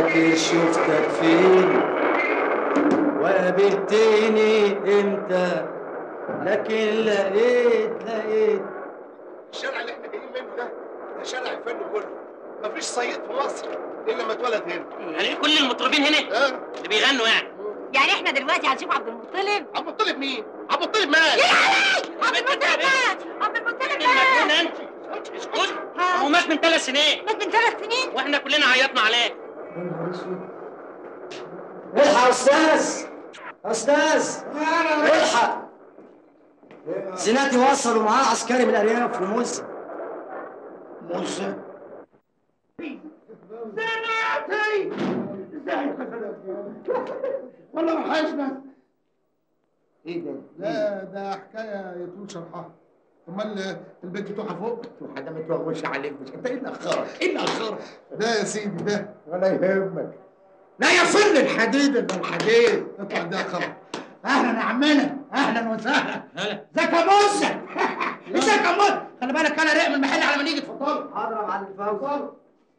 فاكر شفتك فين وقابلتني امتى لكن لقيت لقيت الشارع اللي احنا جايين منه ده ده شارع الفن كله مفيش صيد في مصر الا لما اتولد هنا يعني كل المطربين هنا اه اللي بيغنوا يعني يعني احنا دلوقتي هنشوف عبد المطلب عبد المطلب مين؟ عبد المطلب مات عبد المطلب مات عبد المطلب المجنون مات انت اسكت هو مات من ثلاث سنين مات من ثلاث سنين واحنا كلنا عيطنا عليه يا نهار اسود الحق يا استاذ يا استاذ الحق سناتي وصلوا معاه عسكري من الارياف وموسى موسى زناتي ازاي والله وحشنا ايه ده؟ لا ده حكايه يطول شرحها امال البنت توحى فوق حاجه ما توغوش عليك مش انت ايه اللي اخرك؟ ايه اللي اخرك؟ ده يا سيدي ده ولا يهمك لا يا فل الحديد اللي الحديد اطلع ده خبر اهلا يا عمنا اهلا وسهلا هلا ازيك يا موسى ازيك يا موسى خلي بالك انا رايق من المحل على ما نيجي اتفضلوا حاضر يا معلم فوزي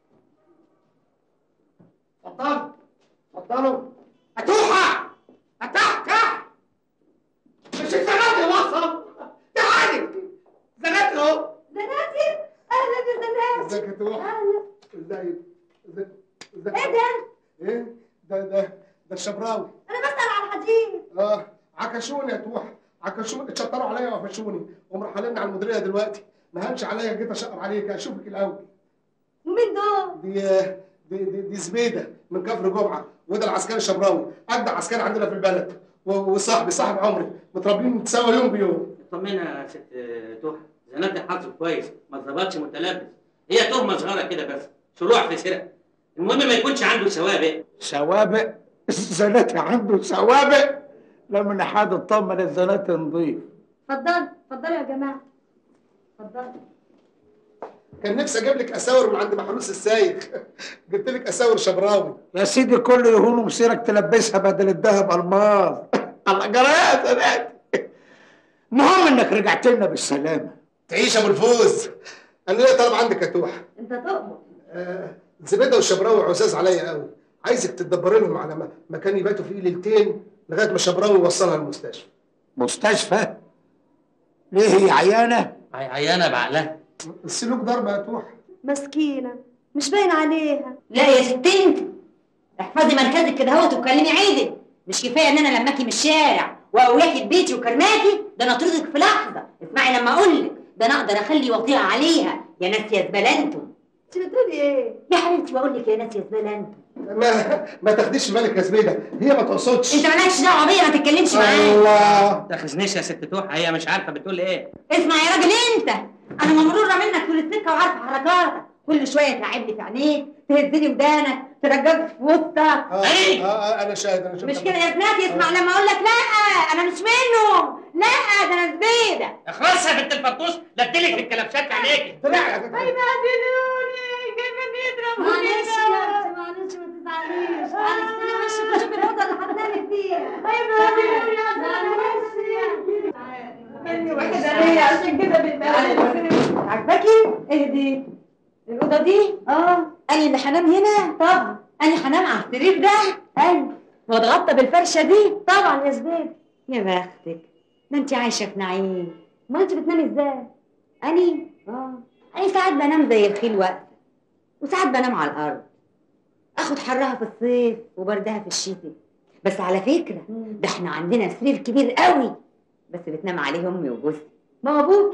اتفضلوا اتفضلوا اتوحى اتحكى مش الزناتي وصل تعالي زناتي اهو زناتي اهلا يا زناتي ازيك يا توحى اهلا ازاي ازيك ازيك ايه ده؟ ايه ده ده ده الشبراوي انا بسأل على الحديد اه عكشوني يا توحى عكشوني اتشطروا عليا وقفشوني ومرحلين على المديريه دلوقتي ما هنش عليا جيت اشقر عليك اشوفك الاول ومين دول؟ دي دي دي, دي زبيده من كفر جمعه وده العسكري الشبراوي اجدع عسكري عندنا في البلد و- وصاحبي صاحب عمري متربيين سوا يوم بيوم طمنا يا ست توحة زناتي حظه كويس ما اتظبطش متلبس هي تهمه صغيره كده بس شروع في سرقه المهم ما يكونش عنده سوابق سوابق الزناتي عنده سوابق لما نحاد اطمن الزناتي نضيف اتفضلوا اتفضلوا يا جماعه اتفضلوا كان نفسي اجيب لك اساور من عند محروس السايخ جبت لك اساور شبراوي يا سيدي كل يهون مسيرك تلبسها بدل الذهب الماظ الله جرايه يا زناتي المهم انك رجعت لنا بالسلامه تعيش يا ابو الفوز انا ليا طلب عندك يا توحى انت تؤمر آه، زبيده والشبراوي عزاز عليا قوي عايزك تدبري لهم على م- مكان يباتوا فيه ليلتين لغايه ما شبراوي يوصلها المستشفى مستشفى ليه هي عيانه عي- عيانه بعقلها السلوك ضربه يا توحى مسكينه مش باين عليها لا يا ست انت احفظي مركزك كده اهوت وكلمي عيدك مش كفايه ان انا لماكي من الشارع واقوياكي ببيتي وكرماكي ده انا اطردك في لحظه اسمعي لما اقول لك ده انا اقدر اخلي وطيها عليها يا ناس يا زباله انتم انت بتقولي ايه؟ يا حبيبتي بقول لك يا ناس يا زباله انتم ما ما تاخديش في بالك يا زبيده هي ما تقصدش انت مالكش دعوه بيا ما تتكلمش معايا الله تاخذنيش يا ست توحة هي مش عارفه بتقول ايه اسمع يا راجل انت انا ممروره منك طول السكه وعارفه حركاتك كل شويه تعبني في عينيك تهزلي ودانك ترجعك في وسطك آه, أي. آه, آه انا شاهد انا شفت مش كده يا بنات اسمع لما اقول لك لا انا مش منهم لا ده انا زبيده اخلص يا بنت الفطوس لا اديلك في الكلبشات عليكي طلع يا فندم. هيبهدلوني كيف يضربوني معلش يا اختي معلش ما تزعليش عرفتني وشك شوف الاوضه اللي حطاني فيها هيبهدلوني مني وحده ليا عشان كده بتبهدل عجباكي؟ ايه دي؟ الأوضة دي؟ اه أنا اللي هنام هنا؟ طبعا أنا هنام على السرير ده؟ أيوة واتغطى بالفرشة دي؟ طبعا يا زبيب يا بختك ده أنت عايشة في نعيم ما انت بتنامي ازاي؟ أني؟ اه أنا ساعات بنام زي الخيل واقفة وساعات بنام على الأرض آخد حرها في الصيف وبردها في الشتاء بس على فكرة ده احنا عندنا سرير كبير قوي بس بتنام عليه أمي وجوزي ما هو ابوك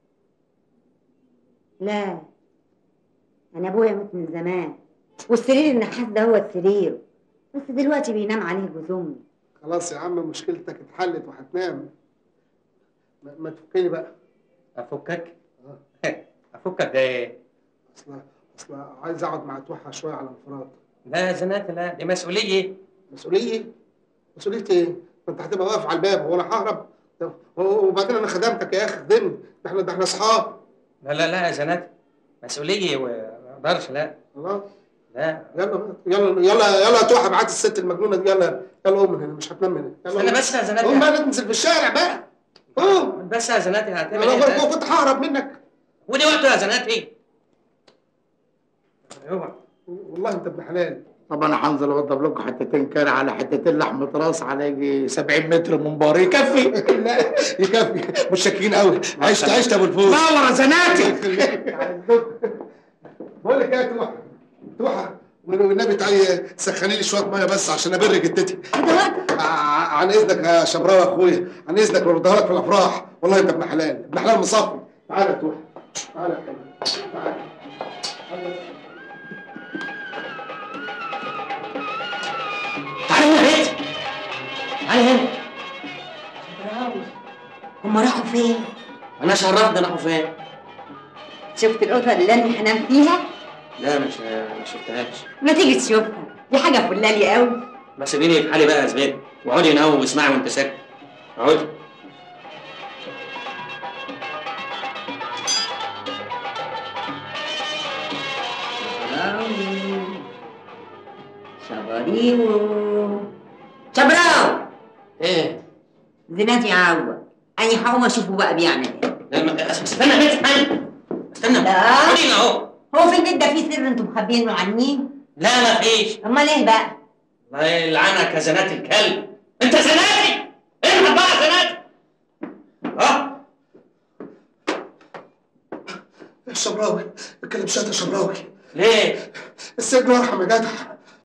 لا انا ابويا مات من زمان والسرير النحاس ده هو السرير بس دلوقتي بينام عليه جوز امي خلاص يا عم مشكلتك اتحلت وهتنام ما, ما تفكني بقى افكك افكك ده ايه اصل اصل عايز اقعد مع توحى شويه على انفراد لا يا زنات لا دي مسؤوليه مسؤوليه مسؤوليه ايه؟ ما انت هتبقى واقف على الباب وانا ههرب طب، وبعدين انا خدمتك يا اخي خدمني ده احنا ده احنا اصحاب لا لا لا يا زنات مسؤوليه وما اقدرش لا خلاص لا يلا يلا يلا يلا يا توحى ابعت الست المجنونه دي يلا يلا قوم من هنا مش هتنام من هنا يلا استنى قوم. بس يا زنات قوم بقى ننزل في الشارع بقى قوم بس يا زنات هتعمل انا ايه برضه ده؟ كنت ههرب منك ودي وقته يا زنات ايه اوعى والله انت ابن حلال طب انا هنزل اوضب لكم حتتين كاري على حتتين لحمه راس على يجي 70 متر من بار يكفي لا يكفي مش شاكين قوي عشت عشت يا ابو الفوز نور يا زناتي بقول لك ايه يا توحه توحه والنبي تعالي سخني لي شويه ميه بس عشان ابر جدتي ع- عن اذنك يا شبراوي يا اخويا عن اذنك بردها لك في الافراح والله انت ابن حلال ابن حلال مصفي تعالى يا توحه تعالى يا حبيبي تعالى تعالى هنا يا بنت تعالى هنا هما راحوا فين؟ انا شرفت راحوا فين شفت القطة اللي انا هنام فيها؟ لا مش ما شفتهاش ما تيجي تشوفها دي حاجة فلالي قوي ما سيبيني في حالي بقى يا زبيد واقعدي نقوم واسمعي وانت ساكت اقعدي شبريو شبراو ايه زناتي عوض أنا هقوم أشوفه بقى بيعمل إيه لا ما استنى يا بنت استنى استنى لا. اقعدي هنا اهو هو في البيت ده فيه سر أنتم مخبيينه عني؟ لا ما فيش أمال إيه بقى؟ الله يلعنك يا زنات الكلب انت زناتي انهض بقى يا زناتي اه الشبراوي الكلام شات يا شبراوي ليه السجن ارحم يا جدع